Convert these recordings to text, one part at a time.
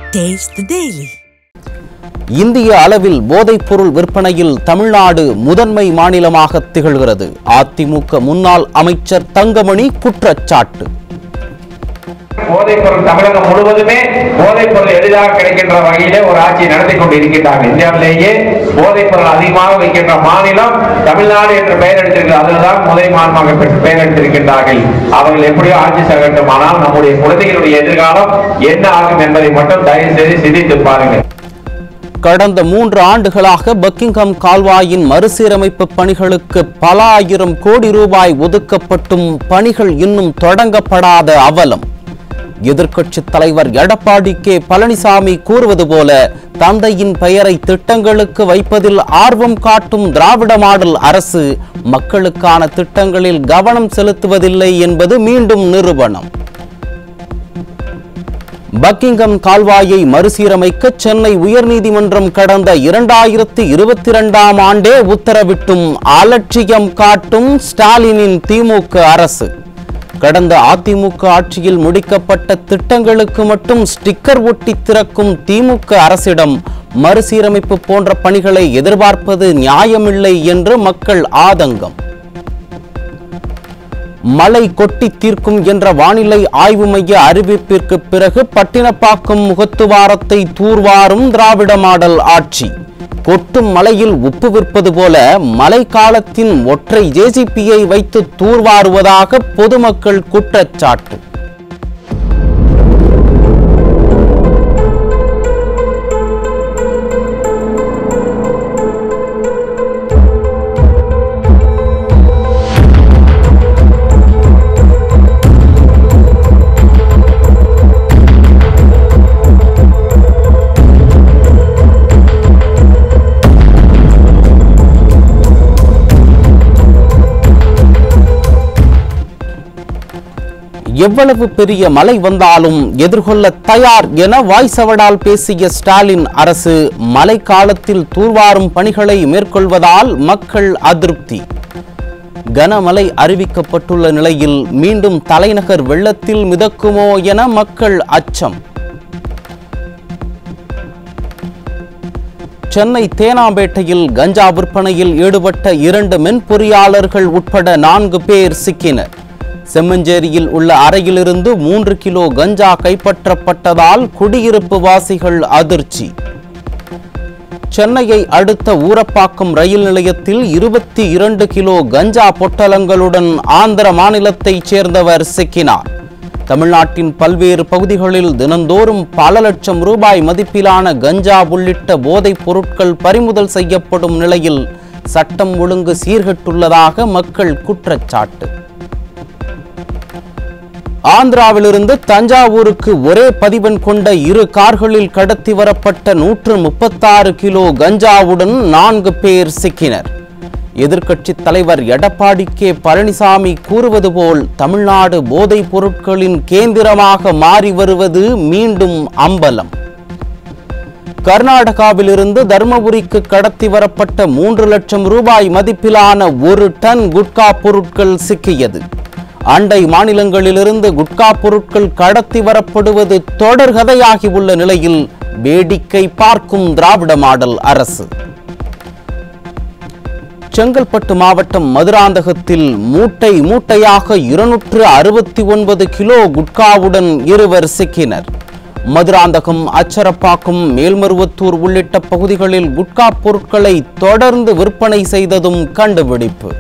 Taste the Daily. இந்திய அளவில் போதைப்பொருள் விற்பனையில் தமிழ்நாடு முதன்மை மாநிலமாக திகழ்கிறது அதிமுக முன்னாள் அமைச்சர் தங்கமணி குற்றச்சாட்டு போதைப் பொருள் தமிழகம் முழுவதுமே போதைப் பொருள் எளிதாக கிடைக்கின்ற வகையிலே ஒரு ஆட்சி நடத்தி கொண்டு இருக்கின்றார்கள் இந்தியாவிலேயே போதைப் பொருள் அதிகமாக வைக்கின்ற மாநிலம் தமிழ்நாடு என்று பெயர் எடுத்திருக்கிறது அதில்தான் முதல் மாநிலமாக பெ- பெயர் எடுத்திருக்கின்றார்கள் அவர்கள் எப்படியோ ஆட்சி செய்யட்டும் ஆனால் நம்முடைய குழந்தைகளுடைய எதிர்காலம் என்ன ஆகும் என்பதை மட்டும் தயவு செய்து சிந்தித்து பாருங்கள் கடந்த மூன்று ஆண்டுகளாக பக்கிங்ஹாம் கால்வாயின் மறுசீரமைப்பு பணிகளுக்கு பல ஆயிரம் கோடி ரூபாய் ஒதுக்கப்பட்டும் பணிகள் இன்னும் தொடங்கப்படாத அவலம் எதிர்க்கட்சித் தலைவர் எடப்பாடி கே பழனிசாமி கூறுவது போல தந்தையின் பெயரை திட்டங்களுக்கு வைப்பதில் ஆர்வம் காட்டும் திராவிட மாடல் அரசு மக்களுக்கான திட்டங்களில் கவனம் செலுத்துவதில்லை என்பது மீண்டும் நிரூபணம் பக்கிங்ஹாம் கால்வாயை மறுசீரமைக்க சென்னை உயர்நீதிமன்றம் கடந்த இரண்டாயிரத்தி இருபத்தி இரண்டாம் ஆண்டே உத்தரவிட்டும் அலட்சியம் காட்டும் ஸ்டாலினின் திமுக அரசு கடந்த அதிமுக ஆட்சியில் முடிக்கப்பட்ட திட்டங்களுக்கு மட்டும் ஸ்டிக்கர் ஒட்டி திறக்கும் திமுக அரசிடம் மறுசீரமைப்பு போன்ற பணிகளை எதிர்பார்ப்பது நியாயமில்லை என்று மக்கள் ஆதங்கம் மழை கொட்டி தீர்க்கும் என்ற வானிலை ஆய்வு மைய அறிவிப்பிற்கு பிறகு பட்டினப்பாக்கம் முகத்துவாரத்தை தூர்வாரும் திராவிட மாடல் ஆட்சி கொட்டும் மலையில் உப்பு விற்பது போல மழை காலத்தின் ஒற்றை ஜேசிபியை வைத்து தூர்வாருவதாக பொதுமக்கள் குற்றச்சாட்டு எவ்வளவு பெரிய மழை வந்தாலும் எதிர்கொள்ள தயார் என வாய்சவடால் பேசிய ஸ்டாலின் அரசு மழை காலத்தில் தூர்வாரும் பணிகளை மேற்கொள்வதால் மக்கள் அதிருப்தி கனமழை அறிவிக்கப்பட்டுள்ள நிலையில் மீண்டும் தலைநகர் வெள்ளத்தில் மிதக்குமோ என மக்கள் அச்சம் சென்னை தேனாம்பேட்டையில் கஞ்சா விற்பனையில் ஈடுபட்ட இரண்டு மென்பொறியாளர்கள் உட்பட நான்கு பேர் சிக்கினர் செம்மஞ்சேரியில் உள்ள அறையிலிருந்து மூன்று கிலோ கஞ்சா கைப்பற்றப்பட்டதால் குடியிருப்பு வாசிகள் அதிர்ச்சி சென்னையை அடுத்த ஊரப்பாக்கம் ரயில் நிலையத்தில் இருபத்தி இரண்டு கிலோ கஞ்சா பொட்டலங்களுடன் ஆந்திர மாநிலத்தைச் சேர்ந்தவர் சிக்கினார் தமிழ்நாட்டின் பல்வேறு பகுதிகளில் தினந்தோறும் பல லட்சம் ரூபாய் மதிப்பிலான கஞ்சா உள்ளிட்ட போதைப் பொருட்கள் பறிமுதல் செய்யப்படும் நிலையில் சட்டம் ஒழுங்கு சீர்கெட்டுள்ளதாக மக்கள் குற்றச்சாட்டு ஆந்திராவிலிருந்து தஞ்சாவூருக்கு ஒரே பதிவன் கொண்ட இரு கார்களில் கடத்தி வரப்பட்ட நூற்று முப்பத்தாறு கிலோ கஞ்சாவுடன் நான்கு பேர் சிக்கினர் எதிர்க்கட்சித் தலைவர் எடப்பாடி கே பழனிசாமி கூறுவது போல் தமிழ்நாடு போதைப் பொருட்களின் கேந்திரமாக மாறி வருவது மீண்டும் அம்பலம் கர்நாடகாவிலிருந்து தருமபுரிக்கு கடத்தி வரப்பட்ட மூன்று லட்சம் ரூபாய் மதிப்பிலான ஒரு டன் குட்கா பொருட்கள் சிக்கியது அண்டை மாநிலங்களிலிருந்து குட்கா பொருட்கள் கடத்தி வரப்படுவது தொடர்கதையாகி உள்ள நிலையில் வேடிக்கை பார்க்கும் திராவிட மாடல் அரசு செங்கல்பட்டு மாவட்டம் மதுராந்தகத்தில் மூட்டை மூட்டையாக இருநூற்று அறுபத்தி ஒன்பது கிலோ குட்காவுடன் இருவர் சிக்கினர் மதுராந்தகம் அச்சரப்பாக்கம் மேல்மருவத்தூர் உள்ளிட்ட பகுதிகளில் குட்கா பொருட்களை தொடர்ந்து விற்பனை செய்ததும் கண்டுபிடிப்பு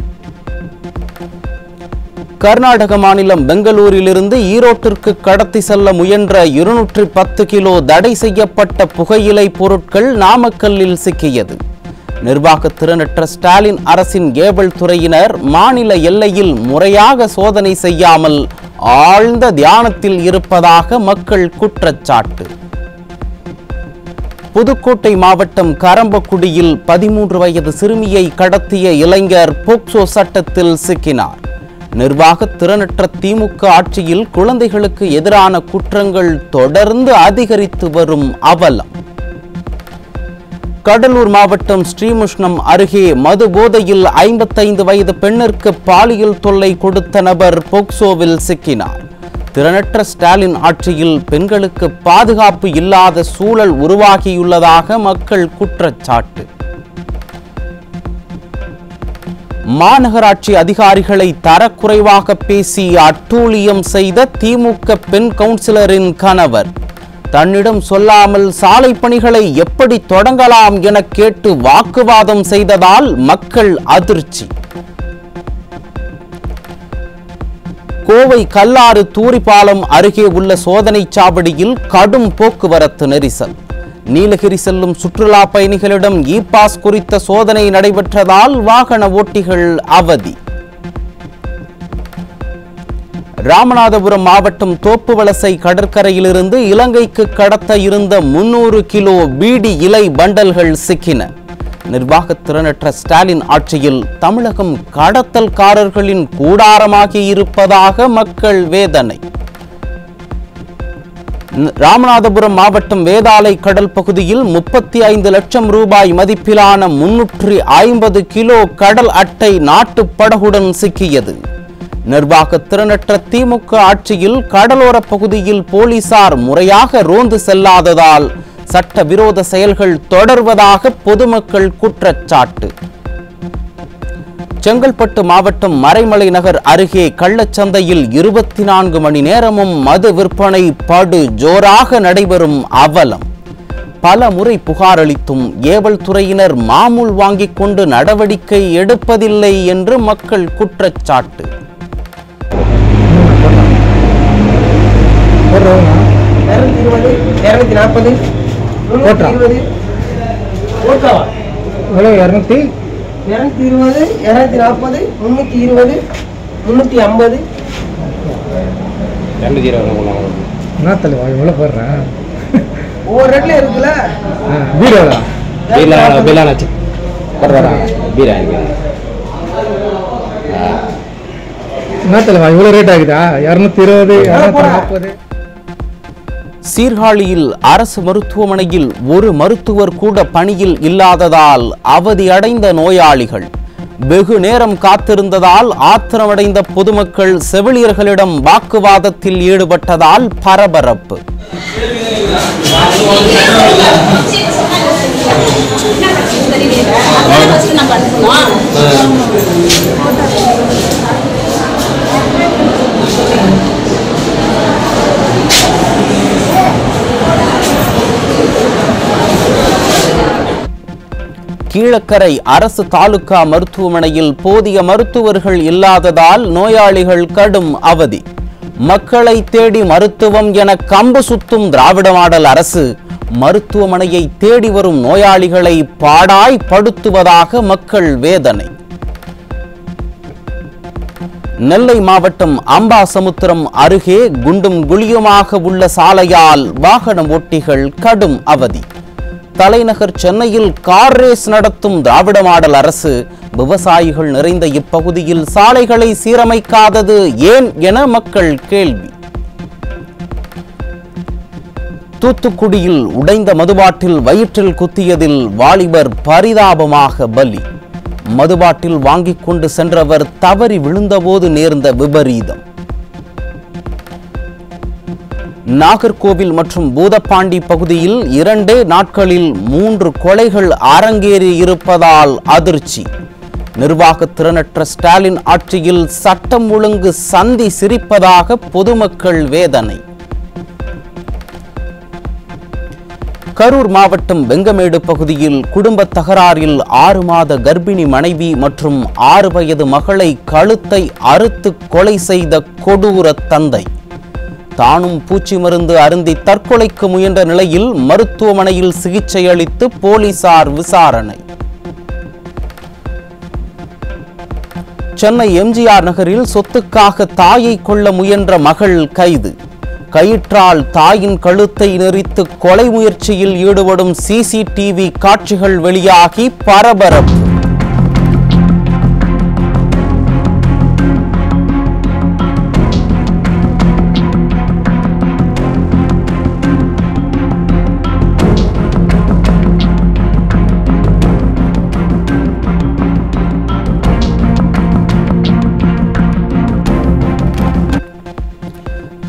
கர்நாடக மாநிலம் பெங்களூரிலிருந்து ஈரோட்டிற்கு கடத்தி செல்ல முயன்ற இருநூற்றி பத்து கிலோ தடை செய்யப்பட்ட புகையிலை பொருட்கள் நாமக்கல்லில் சிக்கியது நிர்வாக திறனற்ற ஸ்டாலின் அரசின் ஏவல் துறையினர் மாநில எல்லையில் முறையாக சோதனை செய்யாமல் ஆழ்ந்த தியானத்தில் இருப்பதாக மக்கள் குற்றச்சாட்டு புதுக்கோட்டை மாவட்டம் கரம்பக்குடியில் பதிமூன்று வயது சிறுமியை கடத்திய இளைஞர் போக்சோ சட்டத்தில் சிக்கினார் நிர்வாக திறனற்ற திமுக ஆட்சியில் குழந்தைகளுக்கு எதிரான குற்றங்கள் தொடர்ந்து அதிகரித்து வரும் அவலம் கடலூர் மாவட்டம் ஸ்ரீமுஷ்ணம் அருகே மது போதையில் ஐம்பத்தைந்து வயது பெண்ணிற்கு பாலியல் தொல்லை கொடுத்த நபர் போக்சோவில் சிக்கினார் திறனற்ற ஸ்டாலின் ஆட்சியில் பெண்களுக்கு பாதுகாப்பு இல்லாத சூழல் உருவாகியுள்ளதாக மக்கள் குற்றச்சாட்டு மாநகராட்சி அதிகாரிகளை தரக்குறைவாக பேசி அட்டூழியம் செய்த திமுக பெண் கவுன்சிலரின் கணவர் தன்னிடம் சொல்லாமல் சாலை பணிகளை எப்படி தொடங்கலாம் என கேட்டு வாக்குவாதம் செய்ததால் மக்கள் அதிர்ச்சி கோவை கல்லாறு தூரிபாலம் அருகே உள்ள சோதனைச் சாவடியில் கடும் போக்குவரத்து நெரிசல் நீலகிரி செல்லும் சுற்றுலா பயணிகளிடம் இ பாஸ் குறித்த சோதனை நடைபெற்றதால் வாகன ஓட்டிகள் அவதி ராமநாதபுரம் மாவட்டம் தோப்புவலசை கடற்கரையிலிருந்து இலங்கைக்கு கடத்த இருந்த முன்னூறு கிலோ பீடி இலை பண்டல்கள் சிக்கின நிர்வாகத் திறனற்ற ஸ்டாலின் ஆட்சியில் தமிழகம் கடத்தல்காரர்களின் கூடாரமாகி இருப்பதாக மக்கள் வேதனை ந- ராமநாதபுரம் மாவட்டம் வேதாளை கடல் பகுதியில் முப்பத்தி ஐந்து லட்சம் ரூபாய் மதிப்பிலான முன்னூற்றி ஐம்பது கிலோ கடல் அட்டை நாட்டுப் படகுடன் சிக்கியது நிர்வாக திறனற்ற திமுக ஆட்சியில் கடலோர பகுதியில் போலீசார் முறையாக ரோந்து செல்லாததால் சட்டவிரோத செயல்கள் தொடர்வதாக பொதுமக்கள் குற்றச்சாட்டு செங்கல்பட்டு மாவட்டம் மறைமலை நகர் அருகே கள்ளச்சந்தையில் இருபத்தி நான்கு மணி நேரமும் மது விற்பனை படு ஜோராக நடைபெறும் அவலம் பல முறை புகார் அளித்தும் ஏவல் துறையினர் மாமூல் வாங்கிக் கொண்டு நடவடிக்கை எடுப்பதில்லை என்று மக்கள் குற்றச்சாட்டு இரநூத்தி இருபது இரநூத்தி நாற்பது போட்டா. இருபது ஓட்டாவா எவ்வளோ இரநூத்தி இரநூத்தி இருபது இரநூத்தி நாற்பது முந்நூற்றி இருபது முந்நூற்றி ஐம்பது என்ன தலைவா எவ்வளோ போடுறேன் ஒவ்வொரு ரேட்ல இருக்குல்ல வீடு எவ்வளோ என்ன தலைவா இவ்வளோ ரேட் ஆகுதா இரநூத்தி இருபது இரநூத்தி நாற்பது சீர்காழியில் அரசு மருத்துவமனையில் ஒரு மருத்துவர் கூட பணியில் இல்லாததால் அவதியடைந்த நோயாளிகள் வெகு நேரம் காத்திருந்ததால் ஆத்திரமடைந்த பொதுமக்கள் செவிலியர்களிடம் வாக்குவாதத்தில் ஈடுபட்டதால் பரபரப்பு கீழக்கரை அரசு தாலுகா மருத்துவமனையில் போதிய மருத்துவர்கள் இல்லாததால் நோயாளிகள் கடும் அவதி மக்களை தேடி மருத்துவம் என கம்பு சுத்தும் திராவிட மாடல் அரசு மருத்துவமனையை தேடி வரும் நோயாளிகளை பாடாய் படுத்துவதாக மக்கள் வேதனை நெல்லை மாவட்டம் அம்பாசமுத்திரம் அருகே குண்டும் குழியுமாக உள்ள சாலையால் வாகன ஓட்டிகள் கடும் அவதி தலைநகர் சென்னையில் கார் ரேஸ் நடத்தும் திராவிட மாடல் அரசு விவசாயிகள் நிறைந்த இப்பகுதியில் சாலைகளை சீரமைக்காதது ஏன் என மக்கள் கேள்வி தூத்துக்குடியில் உடைந்த மதுபாட்டில் வயிற்றில் குத்தியதில் வாலிபர் பரிதாபமாக பலி மதுபாட்டில் வாங்கிக் கொண்டு சென்றவர் தவறி விழுந்தபோது நேர்ந்த விபரீதம் நாகர்கோவில் மற்றும் பூதப்பாண்டி பகுதியில் இரண்டே நாட்களில் மூன்று கொலைகள் அரங்கேறி இருப்பதால் அதிர்ச்சி நிர்வாக திறனற்ற ஸ்டாலின் ஆட்சியில் சட்டம் ஒழுங்கு சந்தி சிரிப்பதாக பொதுமக்கள் வேதனை கரூர் மாவட்டம் வெங்கமேடு பகுதியில் குடும்ப தகராறில் ஆறு மாத கர்ப்பிணி மனைவி மற்றும் ஆறு வயது மகளை கழுத்தை அறுத்து கொலை செய்த கொடூர தந்தை தானும் பூச்சி மருந்து அருந்தி தற்கொலைக்கு முயன்ற நிலையில் மருத்துவமனையில் சிகிச்சை அளித்து போலீசார் விசாரணை சென்னை எம்ஜிஆர் நகரில் சொத்துக்காக தாயை கொல்ல முயன்ற மகள் கைது கயிற்றால் தாயின் கழுத்தை நெறித்து கொலை முயற்சியில் ஈடுபடும் சிசிடிவி காட்சிகள் வெளியாகி பரபரப்பு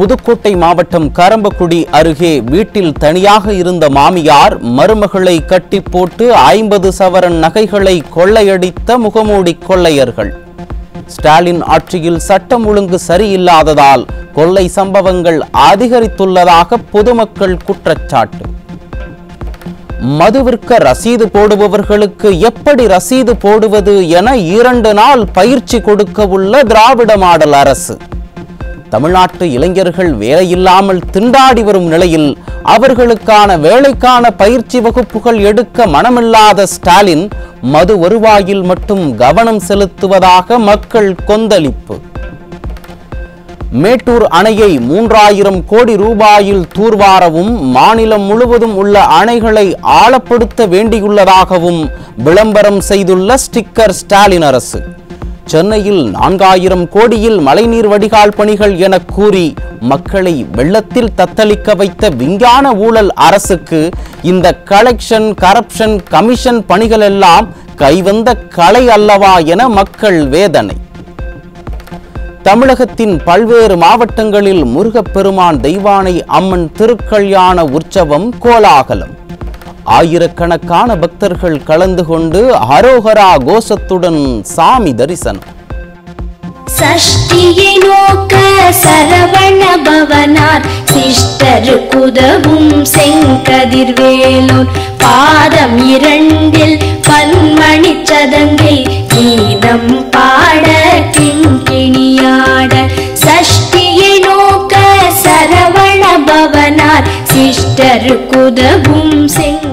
புதுக்கோட்டை மாவட்டம் கரம்பக்குடி அருகே வீட்டில் தனியாக இருந்த மாமியார் மருமகளை கட்டி போட்டு ஐம்பது சவரன் நகைகளை கொள்ளையடித்த முகமூடி கொள்ளையர்கள் ஸ்டாலின் ஆட்சியில் சட்டம் ஒழுங்கு சரியில்லாததால் கொள்ளை சம்பவங்கள் அதிகரித்துள்ளதாக பொதுமக்கள் குற்றச்சாட்டு மதுவிற்க ரசீது போடுபவர்களுக்கு எப்படி ரசீது போடுவது என இரண்டு நாள் பயிற்சி கொடுக்க உள்ள திராவிட மாடல் அரசு தமிழ்நாட்டு இளைஞர்கள் வேலையில்லாமல் திண்டாடி வரும் நிலையில் அவர்களுக்கான வேலைக்கான பயிற்சி வகுப்புகள் எடுக்க மனமில்லாத ஸ்டாலின் மது வருவாயில் மட்டும் கவனம் செலுத்துவதாக மக்கள் கொந்தளிப்பு மேட்டூர் அணையை மூன்றாயிரம் கோடி ரூபாயில் தூர்வாரவும் மாநிலம் முழுவதும் உள்ள அணைகளை ஆழப்படுத்த வேண்டியுள்ளதாகவும் விளம்பரம் செய்துள்ள ஸ்டிக்கர் ஸ்டாலின் அரசு சென்னையில் நான்காயிரம் கோடியில் மழைநீர் வடிகால் பணிகள் என கூறி மக்களை வெள்ளத்தில் தத்தளிக்க வைத்த விஞ்ஞான ஊழல் அரசுக்கு இந்த கலெக்ஷன் கரப்ஷன் கமிஷன் பணிகள் எல்லாம் கைவந்த கலை அல்லவா என மக்கள் வேதனை தமிழகத்தின் பல்வேறு மாவட்டங்களில் முருகப்பெருமான் தெய்வானை அம்மன் திருக்கல்யாண உற்சவம் கோலாகலம் ஆயிரக்கணக்கான பக்தர்கள் கலந்து கொண்டு ஹரோஹரா கோஷத்துடன் சாமி தரிசனம் சஷ்டியை நோக்க சரவண பவனார் சிஷ்டருக்குதவும் செங்கதிர்வேலோன் பாதம் இரண்டில் பன்மணி சதங்கை கீதம் பாட கிண்கிணியாட சஷ்டியை நோக்க சரவண பவனார் சிஷ்டருக்குதவும் செங்க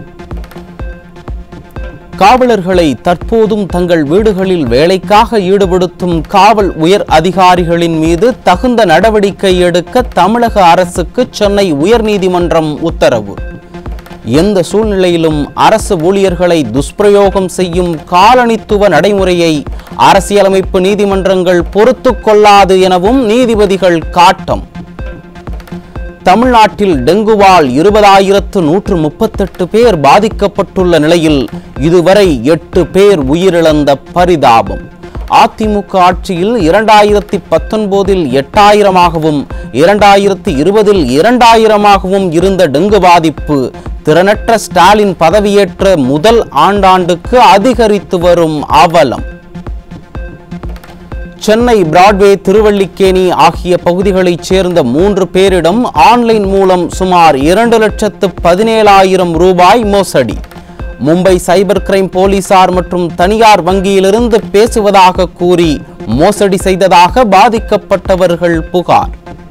காவலர்களை தற்போதும் தங்கள் வீடுகளில் வேலைக்காக ஈடுபடுத்தும் காவல் உயர் அதிகாரிகளின் மீது தகுந்த நடவடிக்கை எடுக்க தமிழக அரசுக்கு சென்னை உயர்நீதிமன்றம் உத்தரவு எந்த சூழ்நிலையிலும் அரசு ஊழியர்களை துஷ்பிரயோகம் செய்யும் காலனித்துவ நடைமுறையை அரசியலமைப்பு நீதிமன்றங்கள் பொறுத்துக் கொள்ளாது எனவும் நீதிபதிகள் காட்டம் தமிழ்நாட்டில் டெங்குவால் இருபதாயிரத்து நூற்று முப்பத்தெட்டு பேர் பாதிக்கப்பட்டுள்ள நிலையில் இதுவரை எட்டு பேர் உயிரிழந்த பரிதாபம் அதிமுக ஆட்சியில் இரண்டாயிரத்தி பத்தொன்பதில் எட்டாயிரமாகவும் இரண்டாயிரத்தி இருபதில் இரண்டாயிரமாகவும் இருந்த டெங்கு பாதிப்பு திறனற்ற ஸ்டாலின் பதவியேற்ற முதல் ஆண்டாண்டுக்கு அதிகரித்து வரும் அவலம் சென்னை பிராட்வே திருவல்லிக்கேணி ஆகிய பகுதிகளைச் சேர்ந்த மூன்று பேரிடம் ஆன்லைன் மூலம் சுமார் இரண்டு லட்சத்து பதினேழாயிரம் ரூபாய் மோசடி மும்பை சைபர் கிரைம் போலீசார் மற்றும் தனியார் வங்கியிலிருந்து பேசுவதாக கூறி மோசடி செய்ததாக பாதிக்கப்பட்டவர்கள் புகார்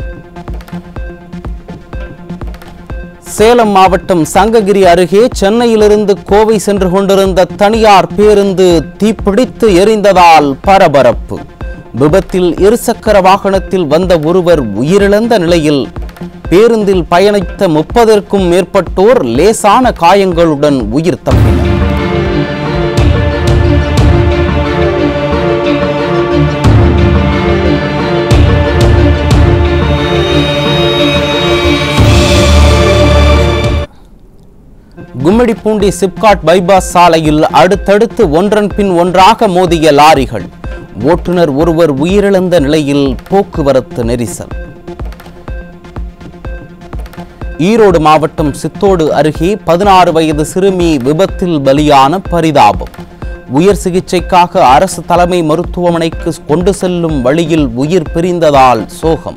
சேலம் மாவட்டம் சங்ககிரி அருகே சென்னையிலிருந்து கோவை சென்று கொண்டிருந்த தனியார் பேருந்து தீப்பிடித்து எரிந்ததால் பரபரப்பு விபத்தில் இருசக்கர வாகனத்தில் வந்த ஒருவர் உயிரிழந்த நிலையில் பேருந்தில் பயணித்த முப்பதற்கும் மேற்பட்டோர் லேசான காயங்களுடன் உயிர் தப்பினர் கும்மிடிப்பூண்டி சிப்காட் பைபாஸ் சாலையில் அடுத்தடுத்து ஒன்றன் பின் ஒன்றாக மோதிய லாரிகள் ஓட்டுநர் ஒருவர் உயிரிழந்த நிலையில் போக்குவரத்து நெரிசல் ஈரோடு மாவட்டம் சித்தோடு அருகே பதினாறு வயது சிறுமி விபத்தில் பலியான பரிதாபம் உயர் சிகிச்சைக்காக அரசு தலைமை மருத்துவமனைக்கு கொண்டு செல்லும் வழியில் உயிர் பிரிந்ததால் சோகம்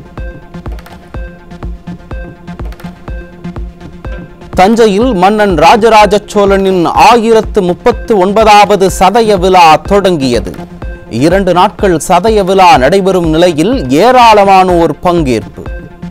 தஞ்சையில் மன்னன் ராஜராஜ சோழனின் ஆயிரத்து முப்பத்து ஒன்பதாவது சதய விழா தொடங்கியது இரண்டு நாட்கள் சதய விழா நடைபெறும் நிலையில் ஏராளமானோர் பங்கேற்பு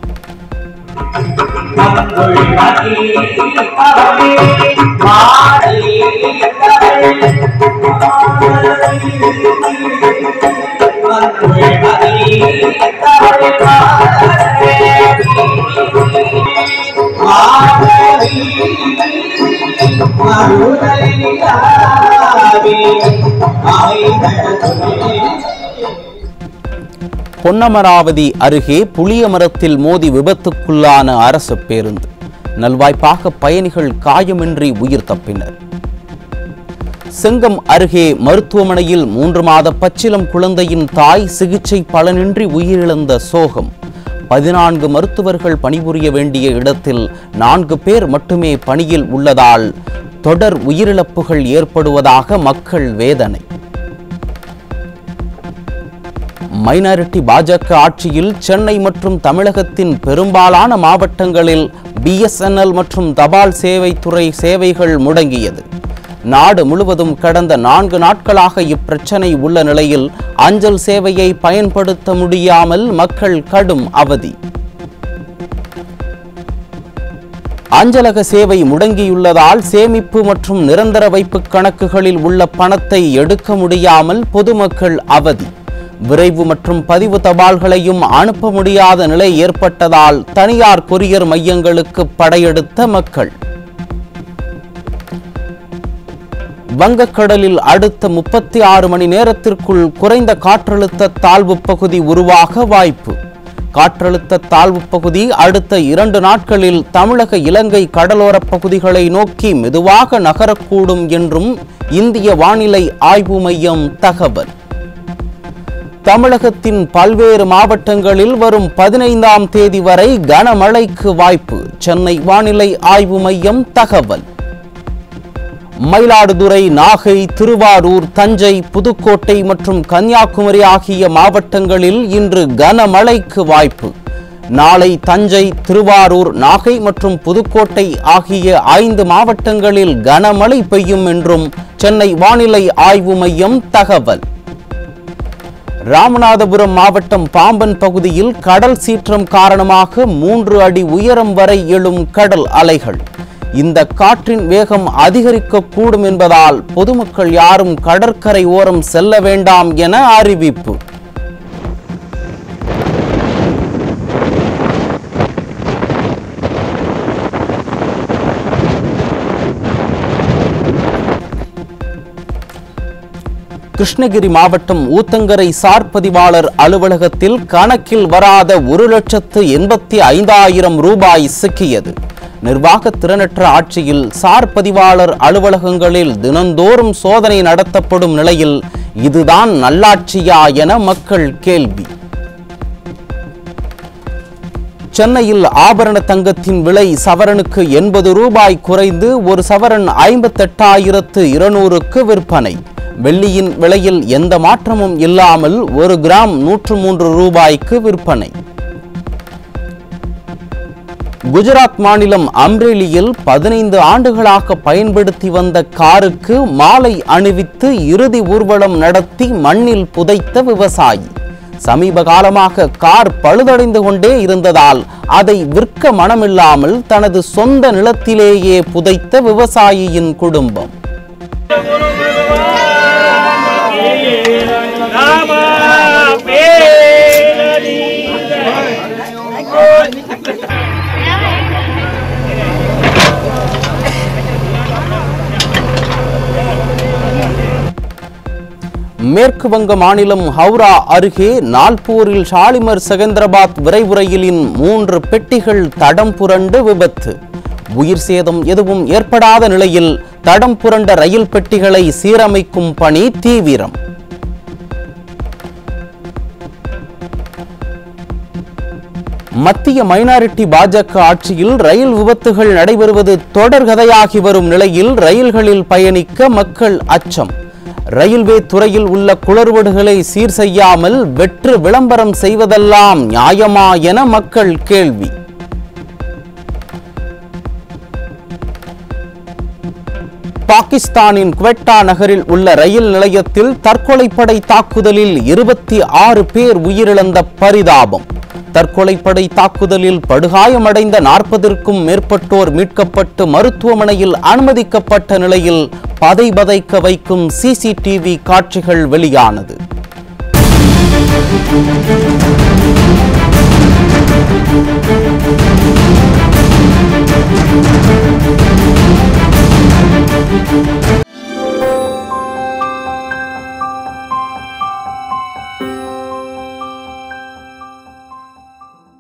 பொன்னமராவதி அருகே புளிய மரத்தில் மோதி விபத்துக்குள்ளான அரசு பேருந்து நல்வாய்ப்பாக பயணிகள் காயமின்றி உயிர் தப்பினர் செங்கம் அருகே மருத்துவமனையில் மூன்று மாத பச்சிலம் குழந்தையின் தாய் சிகிச்சை பலனின்றி உயிரிழந்த சோகம் பதினான்கு மருத்துவர்கள் பணிபுரிய வேண்டிய இடத்தில் நான்கு பேர் மட்டுமே பணியில் உள்ளதால் தொடர் உயிரிழப்புகள் ஏற்படுவதாக மக்கள் வேதனை மைனாரிட்டி பாஜக ஆட்சியில் சென்னை மற்றும் தமிழகத்தின் பெரும்பாலான மாவட்டங்களில் பிஎஸ்என்எல் மற்றும் தபால் சேவைத்துறை சேவைகள் முடங்கியது நாடு முழுவதும் கடந்த நான்கு நாட்களாக இப்பிரச்சனை உள்ள நிலையில் அஞ்சல் சேவையை பயன்படுத்த முடியாமல் மக்கள் கடும் அவதி அஞ்சலக சேவை முடங்கியுள்ளதால் சேமிப்பு மற்றும் நிரந்தர வைப்பு கணக்குகளில் உள்ள பணத்தை எடுக்க முடியாமல் பொதுமக்கள் அவதி விரைவு மற்றும் பதிவு தபால்களையும் அனுப்ப முடியாத நிலை ஏற்பட்டதால் தனியார் கொரியர் மையங்களுக்கு படையெடுத்த மக்கள் வங்கக்கடலில் அடுத்த முப்பத்தி ஆறு மணி நேரத்திற்குள் குறைந்த காற்றழுத்த தாழ்வு பகுதி உருவாக வாய்ப்பு காற்றழுத்த தாழ்வு பகுதி அடுத்த இரண்டு நாட்களில் தமிழக இலங்கை கடலோரப் பகுதிகளை நோக்கி மெதுவாக நகரக்கூடும் என்றும் இந்திய வானிலை ஆய்வு மையம் தகவல் தமிழகத்தின் பல்வேறு மாவட்டங்களில் வரும் பதினைந்தாம் தேதி வரை கனமழைக்கு வாய்ப்பு சென்னை வானிலை ஆய்வு மையம் தகவல் மயிலாடுதுறை நாகை திருவாரூர் தஞ்சை புதுக்கோட்டை மற்றும் கன்னியாகுமரி ஆகிய மாவட்டங்களில் இன்று கனமழைக்கு வாய்ப்பு நாளை தஞ்சை திருவாரூர் நாகை மற்றும் புதுக்கோட்டை ஆகிய ஐந்து மாவட்டங்களில் கனமழை பெய்யும் என்றும் சென்னை வானிலை ஆய்வு மையம் தகவல் ராமநாதபுரம் மாவட்டம் பாம்பன் பகுதியில் கடல் சீற்றம் காரணமாக மூன்று அடி உயரம் வரை எழும் கடல் அலைகள் இந்த காற்றின் வேகம் அதிகரிக்கக்கூடும் என்பதால் பொதுமக்கள் யாரும் கடற்கரை ஓரம் செல்ல வேண்டாம் என அறிவிப்பு கிருஷ்ணகிரி மாவட்டம் ஊத்தங்கரை சார் பதிவாளர் அலுவலகத்தில் கணக்கில் வராத ஒரு லட்சத்து எண்பத்தி ஐந்தாயிரம் ரூபாய் சிக்கியது நிர்வாக திறனற்ற ஆட்சியில் சார் பதிவாளர் அலுவலகங்களில் தினந்தோறும் சோதனை நடத்தப்படும் நிலையில் இதுதான் நல்லாட்சியா என மக்கள் கேள்வி சென்னையில் ஆபரண தங்கத்தின் விலை சவரனுக்கு எண்பது ரூபாய் குறைந்து ஒரு சவரன் ஐம்பத்தெட்டாயிரத்து இருநூறுக்கு விற்பனை வெள்ளியின் விலையில் எந்த மாற்றமும் இல்லாமல் ஒரு கிராம் நூற்று மூன்று ரூபாய்க்கு விற்பனை குஜராத் மாநிலம் அம்ரேலியில் பதினைந்து ஆண்டுகளாக பயன்படுத்தி வந்த காருக்கு மாலை அணிவித்து இறுதி ஊர்வலம் நடத்தி மண்ணில் புதைத்த விவசாயி சமீப காலமாக கார் பழுதடைந்து கொண்டே இருந்ததால் அதை விற்க மனமில்லாமல் தனது சொந்த நிலத்திலேயே புதைத்த விவசாயியின் குடும்பம் மேற்கு வங்க மாநிலம் ஹவுரா அருகே நால்பூரில் ஷாலிமர் செகந்திரபாத் விரைவு ரயிலின் மூன்று பெட்டிகள் தடம் புரண்டு விபத்து உயிர் சேதம் எதுவும் ஏற்படாத நிலையில் தடம் புரண்ட ரயில் பெட்டிகளை சீரமைக்கும் பணி தீவிரம் மத்திய மைனாரிட்டி பாஜக ஆட்சியில் ரயில் விபத்துகள் நடைபெறுவது தொடர்கதையாகி வரும் நிலையில் ரயில்களில் பயணிக்க மக்கள் அச்சம் ரயில்வே துறையில் உள்ள குளறுபடுகளை சீர் செய்யாமல் வெற்று விளம்பரம் செய்வதெல்லாம் நியாயமா என மக்கள் கேள்வி பாகிஸ்தானின் குவெட்டா நகரில் உள்ள ரயில் நிலையத்தில் தற்கொலைப்படை தாக்குதலில் இருபத்தி ஆறு பேர் உயிரிழந்த பரிதாபம் தற்கொலைப்படை தாக்குதலில் படுகாயமடைந்த நாற்பதற்கும் மேற்பட்டோர் மீட்கப்பட்டு மருத்துவமனையில் அனுமதிக்கப்பட்ட நிலையில் பதை பதைக்க வைக்கும் சிசிடிவி காட்சிகள் வெளியானது